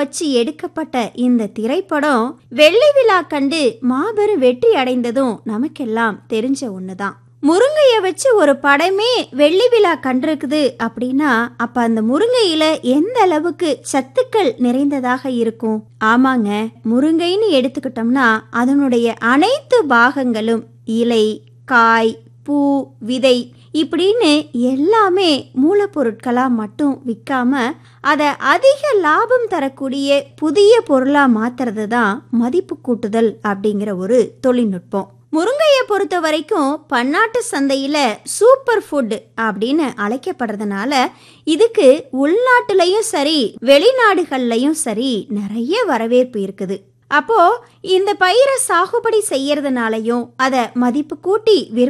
வச்சு எடுக்கப்பட்ட இந்த திரைப்படம் வெள்ளி விழா கண்டு மாபெரும் வெற்றி அடைந்ததும் நமக்கெல்லாம் தெரிஞ்ச ஒண்ணுதான் முருங்கைய வச்சு ஒரு படமே வெள்ளி விழா கண்டிருக்குது அப்படின்னா அப்ப அந்த முருங்கையில எந்த அளவுக்கு சத்துக்கள் நிறைந்ததாக இருக்கும் ஆமாங்க முருங்கைன்னு எடுத்துக்கிட்டோம்னா அதனுடைய அனைத்து பாகங்களும் இலை காய் பூ விதை இப்படின்னு எல்லாமே மூலப்பொருட்களா மட்டும் விற்காம அதை அதிக லாபம் தரக்கூடிய புதிய பொருளா மாத்துறது தான் மதிப்பு கூட்டுதல் அப்படிங்கிற ஒரு தொழில்நுட்பம் முருங்கையை பொறுத்த வரைக்கும் பன்னாட்டு சந்தையில சூப்பர் ஃபுட் அப்படின்னு அழைக்கப்படுறதுனால இதுக்கு உள்நாட்டுலயும் சரி வெளிநாடுகள்லயும் சரி நிறைய வரவேற்பு இருக்குது அப்போ இந்த பயிரை சாகுபடி செய்யறதுனாலையும் அதை மதிப்பு கூட்டி விற்பனை